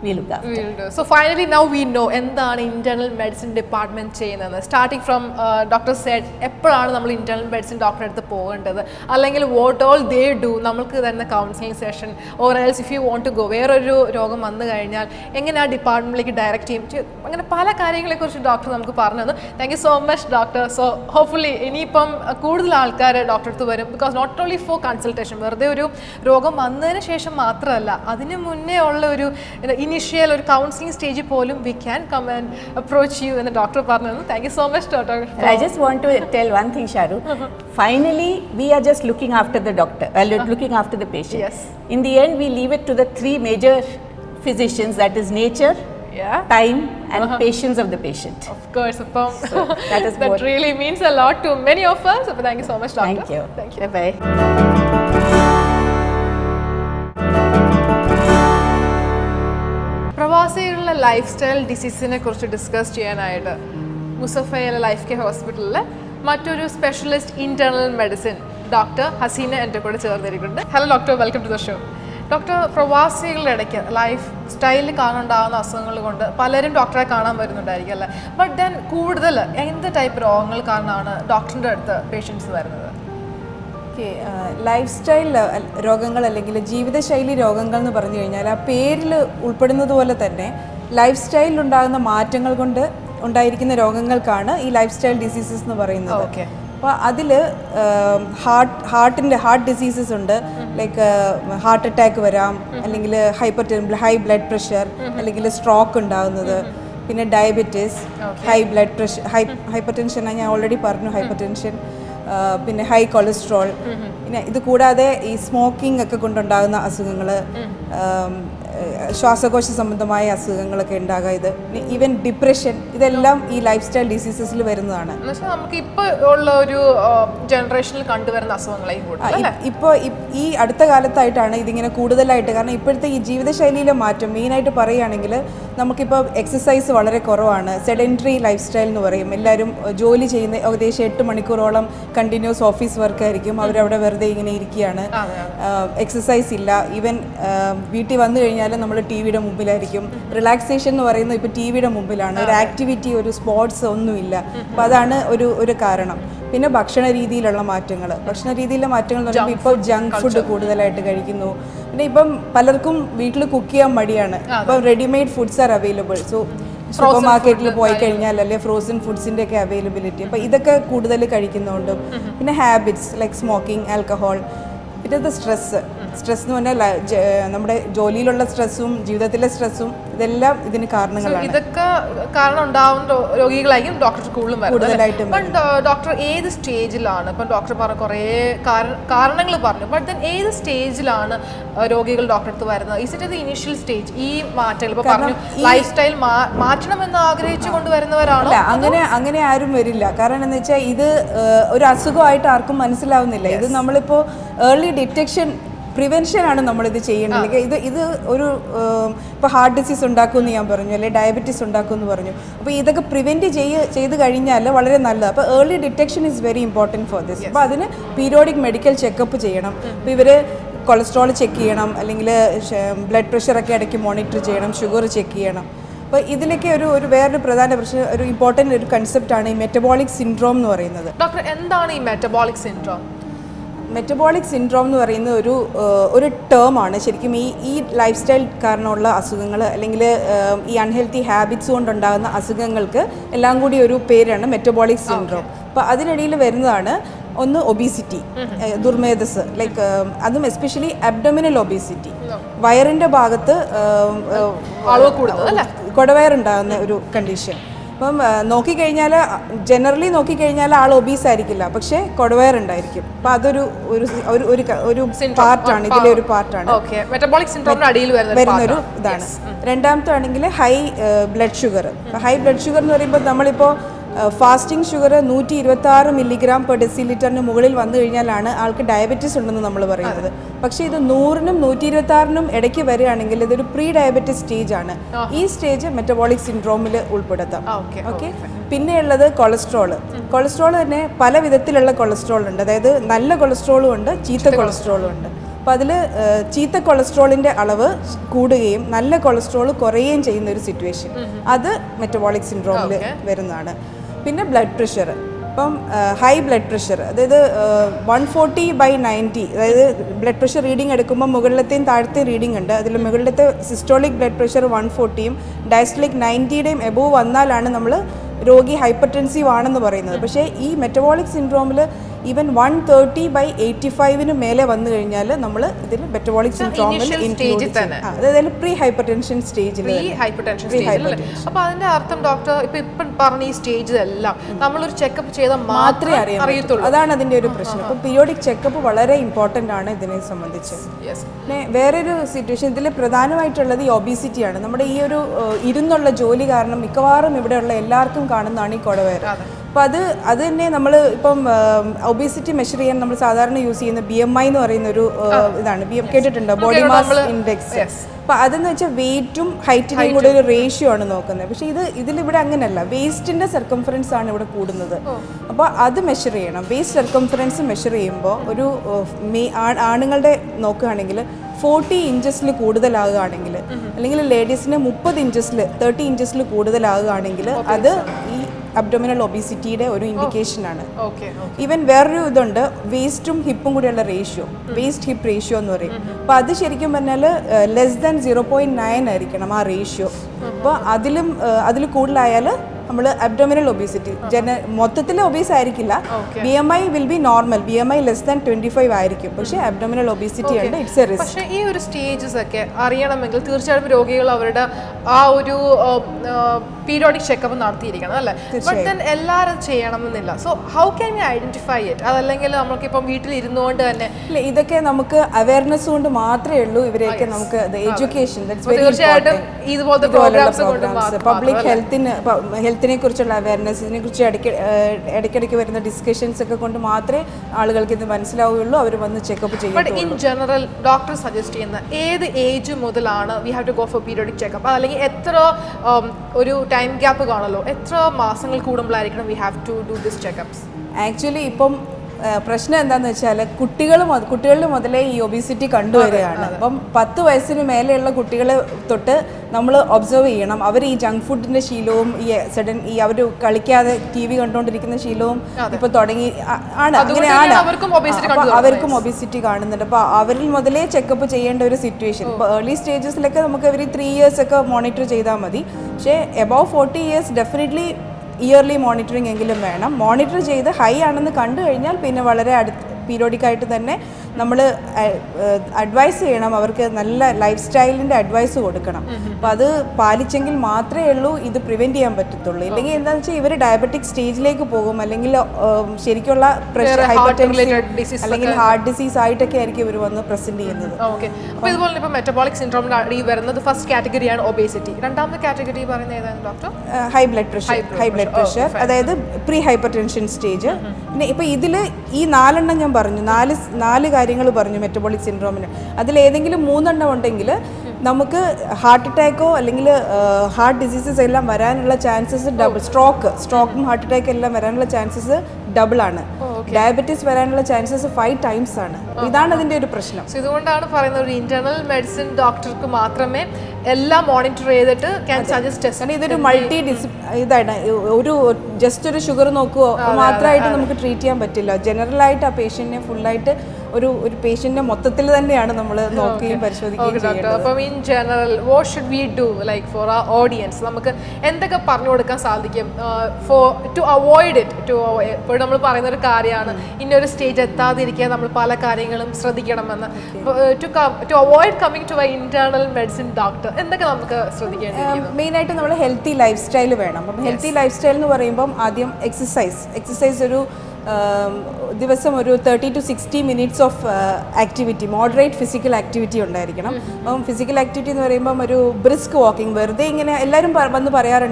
we look after. So finally now we know എന്താണ് ഇന്റേണൽ മെഡിസിൻ ഡിപ്പാർട്ട്മെന്റ് ചെയ്യുന്നത് സ്റ്റാർട്ടിങ് ഫ്രം ഡോക്ടർ സെഡ് എപ്പോഴാണ് നമ്മൾ ഇന്റേണൽ മെഡിസിൻ ഡോക്ടറെ അടുത്ത് പോകേണ്ടത് അല്ലെങ്കിൽ വാട്ട് ഓൾ ദേ ഡു നമ്മൾക്ക് തരുന്ന counselling session or else if you want to go വേറൊരു രോഗം വന്നു കഴിഞ്ഞാൽ എങ്ങനെ ആ ഡിപ്പാർട്ട്മെന്റിലേക്ക് ഡയറക്റ്റ് ചെയ്യും ചെ- അങ്ങനെ പല കാര്യങ്ങളെക്കുറിച്ച് ഡോക്ടർ നമുക്ക് പറഞ്ഞു തന്നു thank you so much doctor so hopefully ഇനിയിപ്പം അഹ്, കൂടുതൽ ആൾക്കാർ ഡോക്ടർ അടുത്ത് വരും because not only for consultation വെറുതെ ഒരു രോഗം വന്നതിന് ശേഷം മാത്രമല്ല അതിന് മുന്നേ ഉള്ള ഒരു ഇനിഷ്യൽ ഒരു കൗൺസിലിംഗ് സ്റ്റേജിൽ പോലും we can come and approach you എന്ന് ഡോക്ടർ പറഞ്ഞു തന്നു thank you so much doctor And I just want to tell one thing, Sharu. Finally, we are just looking after the doctor, well, looking after the patient. Yes. In the end, we leave it to the three major physicians that is nature, Yeah. time, and patience of the patient. Of course, അപ്പം that is that what- really means a lot to many of us. അപ്പോൾ thank you so much, doctor. Thank you. Thank you. Bye bye. പ്രവാസികളുടെ ലൈഫ് സ്റ്റൈൽ ഡിസീസിനെ കുറിച്ച് ഡിസ്കസ് ചെയ്യാനായിട്ട് മുസഫയിലെ ലൈഫ് കെയർ ഹോസ്പിറ്റലിൽ മറ്റൊരു specialist internal medicine doctor Haseena എൻ്റെ കൂടെ ചേർന്നിരിക്കുന്നുണ്ട് hello doctor welcome to the show doctor പ്രവാസികളുടെ ഇടയ്ക്ക് ലൈഫ് സ്റ്റൈലിൽ കാണുണ്ടാകുന്ന അസുഖങ്ങൾ കൊണ്ട് പലരും ഡോക്ടറെ കാണാൻ വരുന്നുണ്ടായിരിക്കും അല്ലേ ബട്ട് ദെൻ കൂടുതൽ എന്ത് ടൈപ്പ് രോഗങ്ങൾ കാരണമാണ് ഡോക്ടറിൻ്റെ അടുത്ത് പേഷ്യൻസ് വരുന്നത് ഓക്കെ ലൈഫ് സ്റ്റൈൽ രോഗങ്ങൾ അല്ലെങ്കിൽ ജീവിതശൈലി രോഗങ്ങൾ എന്ന് പറഞ്ഞു കഴിഞ്ഞാൽ ആ പേരിൽ ഉൾപ്പെടുന്നത് പോലെ തന്നെ ലൈഫ് സ്റ്റൈലിൽ ഉണ്ടാകുന്ന മാറ്റങ്ങൾ കൊണ്ട് ഉണ്ടായിരിക്കുന്ന രോഗങ്ങൾക്കാണ് ഈ ലൈഫ് സ്റ്റൈൽ ഡിസീസസ് എന്ന് പറയുന്നത് Okay. അപ്പോൾ അതിൽ ഹാർട്ട് ഹാർട്ടിൻ്റെ ഹാർട്ട് ഡിസീസസ് ഉണ്ട് ലൈക്ക് ഹാർട്ട് അറ്റാക്ക് വരാം അല്ലെങ്കിൽ ഹൈപ്പർ ഹൈ ബ്ലഡ് പ്രഷർ അല്ലെങ്കിൽ സ്ട്രോക്ക് ഉണ്ടാകുന്നത് പിന്നെ diabetes high blood pressure high hypertension ഞാൻ ഓൾറെഡി പറഞ്ഞു ഹൈപ്പർ ടെൻഷൻ പിന്നെ ഹൈ കൊളസ്ട്രോൾ പിന്നെ ഇത് കൂടാതെ ഈ സ്മോക്കിംഗ് ഒക്കെ കൊണ്ടുണ്ടാകുന്ന അസുഖങ്ങൾ ശ്വാസകോശ സംബന്ധമായ അസുഖങ്ങളൊക്കെ ഉണ്ടാകുക ഇത് ഈവൻ ഡിപ്രഷൻ ഇതെല്ലാം ഈ ലൈഫ് സ്റ്റൈൽ ഡിസീസസിൽ വരുന്നതാണ് എന്നുവെച്ചാൽ നമുക്ക് ഇപ്പോൾ ഉള്ള ഒരു ജനറേഷനിൽ കണ്ടുവരുന്ന അസുഖങ്ങളെയും ആ, കൂടുതൽ ഇ- ഇപ്പൊ ഇ- ഈ അടുത്ത കാലത്തായിട്ടാണ് ഇതിങ്ങനെ കൂടുതലായിട്ട് കാരണം ഇപ്പോഴത്തെ ഈ ജീവിതശൈലിയിലെ മാറ്റം മെയിനായിട്ട് പറയുകയാണെങ്കിൽ നമുക്കിപ്പോൾ എക്സസൈസ് വളരെ കുറവാണ് സെഡൻറ്ററി ലൈഫ് സ്റ്റൈൽ എന്ന് പറയും എല്ലാവരും ഏഹ്, ജോലി ചെയ്യുന്ന ഏകദേശം എട്ട് മണിക്കൂറോളം കണ്ടിന്യൂസ് ഓഫീസ് വർക്ക് ആയിരിക്കും അവരവിടെ വെറുതെ ഇങ്ങനെ ഇരിക്കുകയാണ് എക്സസൈസ് ഇല്ല ഈവൻ വീട്ടിൽ വന്നു കഴിഞ്ഞാൽ നമ്മൾ ടി വിയുടെ മുമ്പിലായിരിക്കും റിലാക്സേഷൻ എന്ന് പറയുന്നത് ഇപ്പോൾ ടി വിയുടെ മുമ്പിലാണ് ഒരു ആക്ടിവിറ്റി ഒരു സ്പോർട്സ് ഒന്നുമില്ല അപ്പോൾ അതാണ് ഒരു ഒരു കാരണം പിന്നെ ഭക്ഷണ രീതിയിലുള്ള മാറ്റങ്ങൾ ഭക്ഷണ രീതിയിലെ മാറ്റങ്ങൾ എന്ന് പറയുമ്പോൾ ഇപ്പോൾ ജങ്ക് ഫുഡ് കൂടുതലായിട്ട് കഴിക്കുന്നു പിന്നെ ഇപ്പം പലർക്കും വീട്ടിൽ കുക്ക് ചെയ്യാൻ മടിയാണ് ഇപ്പം readymade foods are available so സൂപ്പർ മാർക്കറ്റിൽ പോയി കഴിഞ്ഞാൽ അല്ലെ ഫ്രോസൺ ഫുഡ്സിൻ്റെ ഒക്കെ അവൈലബിലിറ്റി അപ്പോൾ ഇതൊക്കെ കൂടുതൽ കഴിക്കുന്നതുകൊണ്ട് പിന്നെ ഹാബിറ്റ്സ് ലൈക്ക് സ്മോക്കിംഗ് ആൽക്കഹോൾ പിന്നെ ഇത് സ്ട്രെസ്സ് സ്ട്രെസ് എന്ന് പറഞ്ഞാൽ ല- ജ- നമ്മുടെ ജോലിയിലുള്ള സ്ട്രെസ്സും ജീവിതത്തിലെ സ്ട്രെസ്സും ഇതെല്ലാം ഇതിന് കാരണങ്ങളാണ് ഇതൊക്കെ കാരണം ഉണ്ടാവുന്ന രോ- രോഗികളായിരിക്കും ഡോക്ടർ കൂടുതലും കൂടുതലായിട്ടും ഡോക്ടർ ഏത് സ്റ്റേജിലാണ് ഇപ്പം ഡോക്ടർ പറഞ്ഞ കുറേ കാരണങ്ങൾ പറഞ്ഞു ബട്ട് ദെൻ ഏത് സ്റ്റേജിലാണ് രോഗികൾ ഡോക്ടർ അടുത്ത് വരുന്നത് ഇസ് ഇറ്റ് ഇനിഷ്യൽ സ്റ്റേജ് ഈ മാറ്റങ്ങൾ ഇപ്പൊ പറഞ്ഞു ലൈഫ് സ്റ്റൈൽ മാറ്റണമെന്ന് ആഗ്രഹിച്ചു കൊണ്ടുവരുന്നവരാണോ അല്ല അങ്ങനെ അങ്ങനെ ആരും വരില്ല കാരണം എന്ന് വെച്ചാൽ ഇത് ഏഹ്, ഒരു അസുഖമായിട്ട് ആർക്കും മനസ്സിലാവുന്നില്ല ഇത് നമ്മളിപ്പോൾ ഏർലി ഡിറ്റക്ഷൻ പ്രിവെൻഷൻ ആണ് നമ്മളിത് ചെയ്യേണ്ടത് അല്ലെങ്കിൽ ഇത് ഇത് ഒരു ഇപ്പോൾ ഹാർട്ട് ഡിസീസ് ഉണ്ടാക്കുമെന്ന് ഞാൻ പറഞ്ഞു അല്ലെങ്കിൽ ഡയബറ്റീസ് ഉണ്ടാക്കുമെന്ന് പറഞ്ഞു അപ്പോൾ ഇതൊക്കെ പ്രിവെൻറ്റ് ചെയ്ത് ചെയ്ത് കഴിഞ്ഞാൽ വളരെ നല്ലത് അപ്പോൾ early detection is very important for this അപ്പോൾ അതിന് പീരിയോഡിക് മെഡിക്കൽ ചെക്കപ്പ് ചെയ്യണം അപ്പോൾ ഇവർ കൊളസ്ട്രോൾ ചെക്ക് ചെയ്യണം അല്ലെങ്കിൽ ബ്ലഡ് പ്രഷറൊക്കെ ഇടയ്ക്ക് മോണിറ്റർ ചെയ്യണം ഷുഗർ ചെക്ക് ചെയ്യണം അപ്പോൾ ഇതിലേക്ക് ഒരു ഒരു വേറൊരു പ്രധാന പ്രശ്നം ഒരു ഇമ്പോർട്ടൻ്റ് ഒരു കൺസെപ്റ്റാണ് ഈ മെറ്റബോളിക് സിൻഡ്രോം എന്ന് പറയുന്നത് ഡോക്ടർ എന്താണ് ഈ മെറ്റബോളിക് സിൻഡ്രോം മെറ്റബോളിക് സിൻഡ്രോം എന്ന് പറയുന്ന ഒരു ഏഹ്, ഒരു ടേമാണ് ശരിക്കും ഈ ഈ ലൈഫ് സ്റ്റൈൽ കാരണമുള്ള അസുഖങ്ങൾ അല്ലെങ്കിൽ ഏഹ്, ഈ അൺഹെൽത്തി ഹാബിറ്റ്സ് കൊണ്ടുണ്ടാകുന്ന അസുഖങ്ങൾക്ക് എല്ലാം കൂടി ഒരു പേരാണ് മെറ്റബോളിക് സിൻഡ്രോം അപ്പോൾ അതിനിടയിൽ വരുന്നതാണ് ഒന്ന് ഒബീസിറ്റി ദുർമേധസ് ലൈക്ക് അതും എസ്പെഷ്യലി അബ്ഡമിനൽ ഒബീസിറ്റി വയറിൻ്റെ ഭാഗത്ത് ഏഹ്, ഏഹ്, അളവ് കൂടുന്നത് അല്ലേ കൊടവയറുണ്ടാകുന്ന ഒരു കണ്ടീഷൻ അപ്പം ആ, നോക്കിക്കഴിഞ്ഞാൽ ജനറലി നോക്കിക്കഴിഞ്ഞാൽ ആൾ ഒബീസ് ആയിരിക്കില്ല പക്ഷേ കൊടവയർ ഉണ്ടായിരിക്കും അപ്പം അതൊരു ഒരു ഒരു ഒരു ക- ഒരു പാർട്ടാണ് ഇതിലെ ഒരു പാർട്ടാണ് ഓക്കെ മെറ്റബോളിക് സിൻഡ്രോമിന്റെ അടിയിൽ വരുന്ന ഒരു വരുന്നൊരു part ആണ്. ഇതാണ് രണ്ടാമത്തെ ആണെങ്കിൽ high blood sugar high blood sugar എന്ന് പറയുമ്പോൾ നമ്മളിപ്പോൾ ഫാസ്റ്റിംഗ് ഷുഗർ നൂറ്റി ഇരുപത്തി ആറ് മില്ലിഗ്രാം പെർ ഡെസിലിറ്ററിന് മുകളിൽ വന്നു കഴിഞ്ഞാലാണ് ആൾക്ക് ഡയബറ്റീസ് ഉണ്ടെന്ന് നമ്മൾ പറയുന്നത് പക്ഷേ ഇത് നൂറിനും നൂറ്റി ഇരുപത്തി ആറിനും ഇടയ്ക്ക് വരികയാണെങ്കിൽ ഇതൊരു പ്രീ ഡയബറ്റിസ് സ്റ്റേജ് ആണ് ഈ സ്റ്റേജ് മെറ്റബോളിക് സിൻഡ്രോമിൽ ഉൾപ്പെടുത്താം ആ, okay, ഓക്കെ പിന്നെയുള്ളത് കൊളസ്ട്രോൾ കൊളസ്ട്രോൾ തന്നെ പല വിധത്തിലുള്ള കൊളസ്ട്രോൾ ഉണ്ട് അതായത് നല്ല കൊളസ്ട്രോളും ഉണ്ട് ചീത്ത കൊളസ്ട്രോളും ഉണ്ട് അപ്പോൾ അതിൽ ചീത്ത കൊളസ്ട്രോളിൻ്റെ അളവ് കൂടുകയും നല്ല കൊളസ്ട്രോൾ കുറയുകയും ചെയ്യുന്ന ഒരു സിറ്റുവേഷൻ അത് മെറ്റബോളിക് സിൻഡ്രോമിൽ വരുന്നതാണ് പിന്നെ ബ്ലഡ് പ്രഷർ ഇപ്പം ഹൈ ബ്ലഡ് പ്രഷർ അതായത് വൺ ഫോർട്ടി ബൈ നയൻറ്റി അതായത് ബ്ലഡ് പ്രഷർ റീഡിംഗ് എടുക്കുമ്പോൾ മുകളിലത്തെയും താഴത്തെയും റീഡിംഗ് ഉണ്ട് അതിൽ മുകളിലത്തെ സിസ്റ്റോളിക് ബ്ലഡ് പ്രഷർ വൺ ഫോർട്ടിയും ഡയസ്റ്റോളിക് നയൻറ്റിയുടെയും എബോവ് വന്നാലാണ് നമ്മൾ രോഗി ഹൈപ്പർ ടെൻസീവ് ആണെന്ന് പറയുന്നത് പക്ഷേ ഈ മെറ്റബോളിക് സിൻഡ്രോമിൽ even one thirty by eighty ഫൈവിന് മേലെ വന്നു കഴിഞ്ഞാൽ നമ്മൾ ഇതിൽ മെറ്റബോളിക് സിൻഡ്രോമിൽ initial stage ൽ തന്നെ. അതായത് പ്രീ ഹൈപ്പർ ടെൻഷൻ സ്റ്റേജിൽ പ്രീ ഹൈപ്പർ ടെൻഷൻ സ്റ്റേജിൽ അല്ലേ അപ്പൊ അതിന്റെ അർത്ഥം ഡോക്ടർ ഇപ്പൊ ഇപ്പം പറഞ്ഞ ഈ സ്റ്റേജ് എല്ലാം നമ്മളൊരു ചെക്കപ്പ് ചെയ്താൽ മാത്രമേ മാത്രമേ അറിയാൻ അറിയത്തുള്ളൂ പറ്റൂ. അതാണ് അതിൻ്റെ ഒരു പ്രശ്നം അപ്പോൾ പീരിയോഡിക് ചെക്കപ്പ് വളരെ ഇമ്പോർട്ടൻ്റ് ആണ് ഇതിനെ സംബന്ധിച്ച് യെസ് പിന്നെ വേറൊരു സിറ്റുവേഷൻ ഇതിൽ പ്രധാനമായിട്ടുള്ളത് ഈ ഒബീസിറ്റിയാണ് നമ്മുടെ ഈ ഒരു ഏഹ്, ഇരുന്നുള്ള ജോലി കാരണം മിക്കവാറും ഇവിടെയുള്ള എല്ലാവർക്കും കാണുന്നതാണ് ഈ കുടവേര അപ്പോൾ അത് അത് തന്നെ നമ്മൾ ഇപ്പം ഒബീസിറ്റി മെഷർ ചെയ്യാൻ നമ്മൾ സാധാരണ യൂസ് ചെയ്യുന്ന ബി എം ഐ എന്ന് പറയുന്ന ഒരു ഏഹ്, ഇതാണ് ബി എം കേട്ടിട്ടുണ്ടോ ബോഡി മാസ് ഇൻഡെക്സ് അപ്പോൾ അതെന്ന് വെച്ചാൽ വെയിറ്റും ഹൈറ്റിൻ്റെയും കൂടെ ഒരു റേഷ്യോ ആണ് നോക്കുന്നത് പക്ഷേ ഇത് ഇതിലിവിടെ അങ്ങനെയല്ല വേസ്റ്റിൻ്റെ സർക്കംഫറൻസ് ആണ് ഇവിടെ കൂടുന്നത് അപ്പോൾ അത് മെഷർ ചെയ്യണം വേസ്റ്റ് സർക്കംഫറൻസ് മെഷർ ചെയ്യുമ്പോൾ ഒരു ഏഹ്, മേ- ആ- ആണുങ്ങളുടെ നോക്കുകയാണെങ്കിൽ ഫോർട്ടി ഇഞ്ചസിൽ കൂടുതലാകുകയാണെങ്കിൽ അല്ലെങ്കിൽ ലേഡീസിന് മുപ്പത് ഇഞ്ചസിൽ തേർട്ടി ഇഞ്ചസിൽ കൂടുതലാകുകയാണെങ്കിൽ അത് ഈ അബ്ഡോമിനൽ ഒബിസിറ്റിയുടെ ഒരു ഇൻഡിക്കേഷൻ ആണ് ഓക്കെ ഈവൻ വേറൊരു ഇതുണ്ട് വേസ്റ്റും ഹിപ്പും കൂടിയുള്ള റേഷ്യോ വേസ്റ്റ് ഹിപ്പ് റേഷ്യോ എന്ന് പറയും അപ്പോൾ അത് ശരിക്കും പറഞ്ഞാൽ less than zero point nine ആയിരിക്കണം ആ റേഷ്യോ അപ്പോൾ അതിലും അതിൽ കൂടുതലായാൽ നമ്മൾ അബ്ഡോമിനൽ ഒബീസിറ്റി ജന മൊത്തത്തിൽ ഒബീസ് ആയിരിക്കില്ല B M I will be normal B M I less than twenty five ആയിരിക്കും പക്ഷേ അബ്ഡോമിനൽ ഒബീസിറ്റി ഉണ്ട് ഇറ്റ്സ് എ റിസ്ക് പക്ഷേ ഈ ഒരു സ്റ്റേജസ് ഒക്കെ അറിയണമെങ്കിൽ തീർച്ചയായിട്ടും രോഗികൾ അവരുടെ ആ ഒരു പീരിയോഡിക് ചെക്കപ്പ് നടത്തിയിരിക്കണം അല്ലേ ബട്ട് ദെൻ എല്ലാവരും ചെയ്യണമെന്നില്ല so how can you identify it അതല്ലെങ്കിൽ നമുക്കിപ്പം വീട്ടിൽ ഇരുന്നുകൊണ്ട് തന്നെ ഇല്ല ഇതൊക്കെ നമുക്ക് അവയർനെസ് കൊണ്ട് മാത്രമേ ഉള്ളൂ ഇവരെയൊക്കെ നമുക്ക് എഡ്യൂക്കേഷൻ തീർച്ചയായിട്ടും ഇതുപോലത്തെ പ്രോഗ്രാംസ് കൊണ്ട് പബ്ലിക് ഹെൽത്തിന് ഹെൽത്തിനെ കുറിച്ചുള്ള അവയർനെസ് ഇതിനെ കുറിച്ച് ഇടയ്ക്ക് ഏഹ്, ഇടയ്ക്കിടയ്ക്ക് വരുന്ന ഡിസ്കഷൻസ് ഒക്കെ കൊണ്ട് മാത്രമേ ആളുകൾക്ക് ഇത് മനസ്സിലാവുകയുള്ളൂ അവർ വന്ന് ചെക്കപ്പ് ചെയ്യും but in general doctor suggest ചെയ്യുന്ന ഏത് ഏജ് മുതലാണ് we have to go for periodic checkup അല്ലെങ്കിൽ എത്ര um, ഒരു ടൈം ഗ്യാപ്പ് കാണുമല്ലോ എത്ര മാസങ്ങൾ കൂടുമ്പോഴായിരിക്കണം we have to do this checkups actually ഇപ്പം ഏഹ്, പ്രശ്നം എന്താന്ന് വെച്ചാൽ കുട്ടികൾ കുട്ടികളിൽ മുതലേ ഈ ഒബിസിറ്റി കണ്ടുവരികയാണ് അപ്പം പത്ത് വയസ്സിന് മേലെയുള്ള കുട്ടികളെ തൊട്ട് നമ്മൾ ഒബ്സർവ് ചെയ്യണം അവർ ഈ ജങ്ക് ഫുഡിന്റെ ശീലവും ഈ സഡൻ ഈ അവർ കളിക്കാതെ ടി വി കണ്ടുകൊണ്ടിരിക്കുന്ന ശീലവും ഇപ്പൊ തുടങ്ങി ആ- ആണ് അങ്ങനെയാണ് അവർക്കും obesity അപ്പൊ അവർക്കും ഒബിസിറ്റി കാണുന്നുണ്ട് അപ്പോൾ അവരിൽ മുതലേ ചെക്കപ്പ് ചെയ്യേണ്ട ഒരു സിറ്റുവേഷൻ ഇപ്പോൾ ഏർലി സ്റ്റേജസിലൊക്കെ നമുക്ക് അവർ ത്രീ ഇയേഴ്സ് ഒക്കെ മോണിറ്റർ ചെയ്താൽ മതി പക്ഷേ above forty years definitely yearly monitoring എങ്കിലും വേണം മോണിറ്റർ ചെയ്ത് ഹൈ ആണെന്ന് കണ്ടു കഴിഞ്ഞാൽ പിന്നെ വളരെ അടുത്ത് പീരിയോഡിക് ആയിട്ട് തന്നെ നമ്മൾ അഡ്വൈസ് ചെയ്യണം അവർക്ക് നല്ല ലൈഫ് സ്റ്റൈലിൻ്റെ അഡ്വൈസ് കൊടുക്കണം അപ്പോൾ അത് പാലിച്ചെങ്കിൽ മാത്രമേ ഉള്ളൂ ഇത് പ്രിവെൻറ്റ് ചെയ്യാൻ പറ്റത്തുള്ളൂ ഇല്ലെങ്കിൽ എന്താണെന്ന് വെച്ചാൽ ഇവർ ഡയബറ്റിക് സ്റ്റേജിലേക്ക് പോകും അല്ലെങ്കിൽ ഏഹ്, ശരിക്കുള്ള പ്രഷർ വേറെ ഹൈപ്പർ heart related diseases അല്ലെങ്കിൽ ഹാർട്ട് ഡിസീസ് ആയിട്ടൊക്കെ ആയിരിക്കും ഇവർ വന്ന് പ്രസന്റ് ചെയ്യുന്നത് ഓക്കെ അപ്പോൾ ഇതുപോലെ ഇപ്പോൾ മെറ്റബോളിക് സിൻഡ്രോമിൽ ഈ വരുന്നത് ഫസ്റ്റ് കാറ്റഗറിയാണ് ഒബേസിറ്റി രണ്ടാമത്തെ കാറ്റഗറി പറയുന്നത് ഏതാണ് doctor high blood pressure high blood pressure അതായത് പ്രീ ഹൈപ്പർ ടെൻഷൻ സ്റ്റേജ് പിന്നെ ഇപ്പോൾ ഇതിൽ ഈ നാലെണ്ണം ഞാൻ പറഞ്ഞു നാല് സ് നാല് കാര്യങ്ങൾ പറഞ്ഞു മെറ്റബോളിക് സിൻഡ്രോമിന് അതിൽ ഏതെങ്കിലും മൂന്നെണ്ണം ഉണ്ടെങ്കിൽ നമുക്ക് ഹാർട്ട് അറ്റാക്കോ അല്ലെങ്കിൽ ഹാർട്ട് ഡിസീസസ് എല്ലാം വരാനുള്ള ചാൻസസ് ഡബിൾ സ്ട്രോക്ക് സ്ട്രോക്കും ഹാർട്ട് അറ്റാക്ക് എല്ലാം വരാനുള്ള ചാൻസസ് ഡബിൾ ആണ് ഡയബറ്റീസ് വരാനുള്ള ചാൻസസ് ഫൈവ് ടൈംസ് ആണ് ഇതാണ് അതിൻ്റെ ഒരു പ്രശ്നം സോ ഇതുകൊണ്ടാണ് പറയുന്നത് ഒരു ഇന്റേണൽ മെഡിസിൻ ഡോക്ടർക്ക് മാത്രമേ എല്ലാം മോണിറ്റർ ചെയ്തിട്ട് ക്യാൻ സജസ്റ്റ് ടെസ്റ്റ് കാരണം ഇതൊരു മൾട്ടി ഡിസി ഇതാണ് ഒരു ജസ്റ്റ് ഒരു ഷുഗർ നോക്കുവോ മാത്രമായിട്ട് നമുക്ക് ട്രീറ്റ് ചെയ്യാൻ പറ്റില്ല ജനറൽ ആയിട്ട് ആ പേഷ്യന്റിനെ ഫുള്ളായിട്ട് ഒരു ഒരു പേഷ്യന്റിനെ മൊത്തത്തിൽ തന്നെയാണ് നമ്മൾ നോക്കുകയും പരിശോധിക്കുകയും ഓക്കെ ഡോക്ടർ ചെയ്യുന്നത് അപ്പം in general what should we do like for ആ ഓഡിയൻസ് നമുക്ക് എന്തൊക്കെ പറഞ്ഞു കൊടുക്കാൻ സാധിക്കും for to avoid it to ഇപ്പോൾ നമ്മൾ പറയുന്ന ഒരു കാര്യമാണ് ഇന്നൊരു സ്റ്റേജ് എത്താതിരിക്കാൻ നമ്മൾ പല കാര്യങ്ങളും ശ്രദ്ധിക്കണമെന്ന് to to avoid coming to I internal medicine doctor എന്തൊക്കെ നമുക്ക് ശ്രദ്ധിക്കേണ്ടിയിരിക്കുന്നു മെയിനായിട്ട് നമ്മൾ ഹെൽത്തി ലൈഫ് സ്റ്റൈൽ വേണം അപ്പം ഹെൽത്തി ലൈഫ് സ്റ്റൈൽ എന്ന് പറയുമ്പം ആദ്യം എക്സസൈസ് എക്സസൈസ് ഒരു ആം, ദിവസം ഒരു thirty to sixty minutes of activity moderate physical activity ഉണ്ടായിരിക്കണം അപ്പം ഫിസിക്കൽ ആക്ടിവിറ്റി എന്ന് പറയുമ്പം ഒരു ബ്രിസ്ക് വാക്കിംഗ് വെറുതെ ഇങ്ങനെ എല്ലാവരും പ- വന്ന് പറയാറുണ്ട്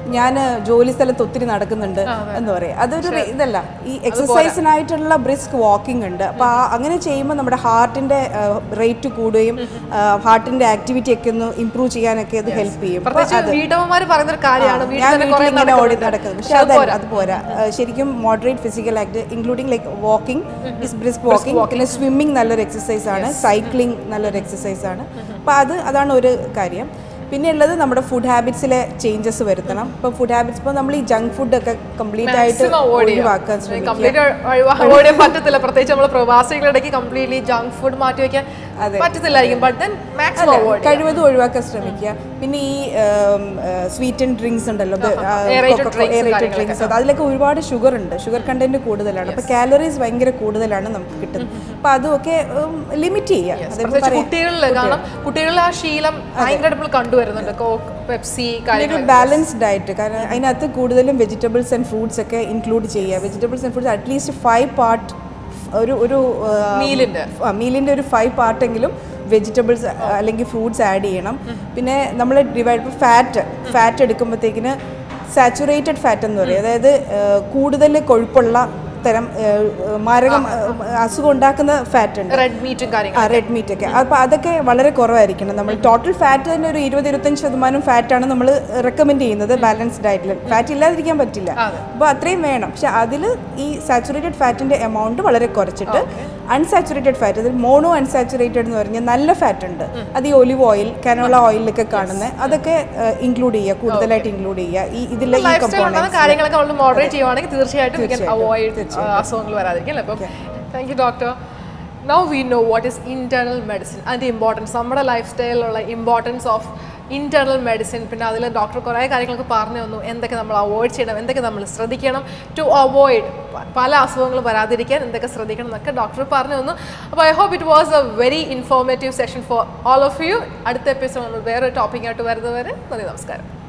ഞാൻ ജോലി സ്ഥലത്ത് ഒത്തിരി നടക്കുന്നുണ്ട് എന്ന് പറയും അതൊരു റി- ഇതല്ല ഈ എക്സസൈസിനായിട്ടുള്ള ബ്രിസ്ക് വാക്കിംഗ് ഉണ്ട് അപ്പോൾ ആ അങ്ങനെ ചെയ്യുമ്പോൾ നമ്മുടെ ഹാർട്ടിന്റെ റേറ്റ് കൂടുകയും ഹാർട്ടിന്റെ ആക്ടിവിറ്റി ഒക്കെ ഒന്ന് ഇംപ്രൂവ് ചെയ്യാനൊക്കെ അത് ഹെൽപ്പ് ചെയ്യും അപ്പൊ പ്രത്യേകിച്ച് വീട്ടമ്മമാര് പറയുന്ന ഒരു കാര്യമാണ് വീട്ടിൽ ഞാൻ തന്നെ വീട്ടിൽ കുറേ ഇങ്ങനെ ഓടി നടക്കുന്നുണ്ട്. നടക്കുന്നത് പക്ഷെ അതല്ല അത് പോരാ ഏഹ് ശരിക്കും moderate physical act including like walking is brisk walking പിന്നെ സ്വിമ്മിങ് നല്ലൊരു എക്സസൈസ് ആണ് സൈക്ലിംഗ് നല്ലൊരു എക്സസൈസ് ആണ് അപ്പോൾ അത് അതാണ് ഒരു കാര്യം പിന്നെ ഉള്ളത് നമ്മുടെ ഫുഡ് ഹാബിറ്റ്സിലെ ചേഞ്ചസ് വരുത്തണം ഇപ്പോൾ ഫുഡ് ഹാബിറ്റ്സ് ഇപ്പോൾ നമ്മൾ ഈ ജങ്ക് ഫുഡ് ഒക്കെ കംപ്ലീറ്റ് ആയിട്ട് Maximum avoid ചെയ്യാം. ഒഴിവാക്കാൻ ശ്രമിക്കുക കംപ്ലീറ്റ് അവോയ്ഡ് ചെയ്യാൻ പറ്റത്തില്ല പ്രത്യേകിച്ച് നമ്മൾ പ്രവാസികളുടെ ഇടയ്ക്ക് കംപ്ലീറ്റ്ലി ജങ്ക് ഫുഡ് മാറ്റി വെക്കാൻ പറ്റത്തില്ലായിരിക്കും ബട്ട് ദെൻ മാക്സിമം അവോയ്ഡ് കഴിവതും ഒഴിവാക്കാൻ ശ്രമിക്കുക പിന്നെ ഈ സ്വീറ്റ് ഡ്രിങ്ക്സ് ഉണ്ടല്ലോ Aerated drinks എയറേറ്റഡ് ഡ്രിങ്ക്സ് അതിലൊക്കെ ഒരുപാട് ഷുഗർ ഉണ്ട് ഷുഗർ കണ്ടന്റ് കൂടുതലാണ് അപ്പോൾ കാലറീസ് ഭയങ്കര കൂടുതലാണ് നമുക്ക് കിട്ടുന്നത് അപ്പോൾ അതുമൊക്കെ ലിമിറ്റ് ചെയ്യുക അതേപോലെ പ്രത്യേകിച്ച് പറയാം കുട്ടികളിൽ കാരണം കുട്ടികളിൽ ആ ശീലം ഭയങ്കരമായിട്ട് നമ്മൾ കണ്ടുവരുന്നുണ്ട് കോക്ക് പെപ്സി കാര്യങ്ങൾ ഒരു ബാലൻസ്ഡ് ഡയറ്റ് കാരണം അതിനകത്ത് കൂടുതലും വെജിറ്റബിൾസ് ആൻഡ് ഫ്രൂട്ട്സ് ഒക്കെ ഇൻക്ലൂഡ് ചെയ്യുക vegetables and fruits at least five part ഒരു ഒരു മീലിന്റെ മീലിൻ്റെ ഒരു ഫൈവ് പാർട്ടെങ്കിലും വെജിറ്റബിൾസ് അല്ലെങ്കിൽ ഫ്രൂട്ട്സ് ആഡ് ചെയ്യണം പിന്നെ നമ്മൾ ഡിവൈഡ് ഫാറ്റ് ഫാറ്റ് എടുക്കുമ്പോഴത്തേക്കിന് സാച്ചുറേറ്റഡ് ഫാറ്റ് എന്ന് പറയും അതായത് കൂടുതൽ കൊഴുപ്പുള്ള തരം ഏഹ്, മാരകം ഏഹ്, അസുഖം ഉണ്ടാക്കുന്ന ഫാറ്റ് ഉണ്ട് റെഡ് മീറ്റും കാര്യങ്ങളും ആ റെഡ് മീറ്റ് ഒക്കെ അപ്പോൾ അതൊക്കെ വളരെ കുറവായിരിക്കണം നമ്മൾ ടോട്ടൽ ഫാറ്റ് തന്നെ ഒരു ഇരുപത് ഇരുപത്തഞ്ച് ശതമാനം ഫാറ്റാണ് നമ്മൾ റെക്കമെൻഡ് ചെയ്യുന്നത് ബാലൻസ് ഡയറ്റിൽ ഫാറ്റ് ഇല്ലാതിരിക്കാൻ പറ്റില്ല അപ്പോൾ അത്രയും വേണം പക്ഷെ അതിൽ ഈ സാച്ചുറേറ്റഡ് ഫാറ്റിൻ്റെ എമൗണ്ട് വളരെ കുറച്ചിട്ട് അൺസാച്ചുറേറ്റഡ് ഫാറ്റ് അതിൽ മോണോ അൺസാച്ചുറേറ്റഡ് എന്ന് പറഞ്ഞാൽ നല്ല ഫാറ്റ് ഉണ്ട് അത് ഈ ഒലിവ് ഓയിൽ കനോള ഓയിലൊക്കെ കാണുന്നത് അതൊക്കെ ഇൻക്ലൂഡ് ചെയ്യുക കൂടുതലായിട്ട് ഇൻക്ലൂഡ് ചെയ്യുക ഈ ഇതിലെ ഈ ലൈഫ് സ്റ്റൈൽ ഉണ്ടാകുന്ന കമ്പോണൻസ് കാര്യങ്ങളൊക്കെ നമ്മൾ മോഡറേറ്റ് ചെയ്യുവാണെങ്കിൽ തീർച്ചയായിട്ടും അവോയ്ഡ് അസുഖങ്ങൾ വരാതിരിക്കും അല്ലേ അപ്പം thank you doctor now we know what is internal medicine അതിൻ്റെ ഇമ്പോർട്ടൻസ് നമ്മുടെ ലൈഫ് സ്റ്റൈലിലുള്ള ഇമ്പോർട്ടൻസ് ഓഫ് ഇന്റേണൽ മെഡിസിൻ പിന്നെ അതിൽ ഡോക്ടർ കുറേ കാര്യങ്ങളൊക്കെ പറഞ്ഞു തന്നു എന്തൊക്കെ നമ്മൾ അവോയ്ഡ് ചെയ്യണം എന്തൊക്കെ നമ്മൾ ശ്രദ്ധിക്കണം ടു അവോയ്ഡ് പല അസുഖങ്ങളും വരാതിരിക്കാൻ എന്തൊക്കെ ശ്രദ്ധിക്കണം എന്നൊക്കെ ഡോക്ടർ പറഞ്ഞു തന്നു അപ്പോൾ I hope it was a very informative session for all of you അടുത്ത എപ്പിസോഡ് നമ്മൾ വേറെ ടോപ്പിക്കായിട്ട് വരുന്നവരെ നന്ദി നമസ്കാരം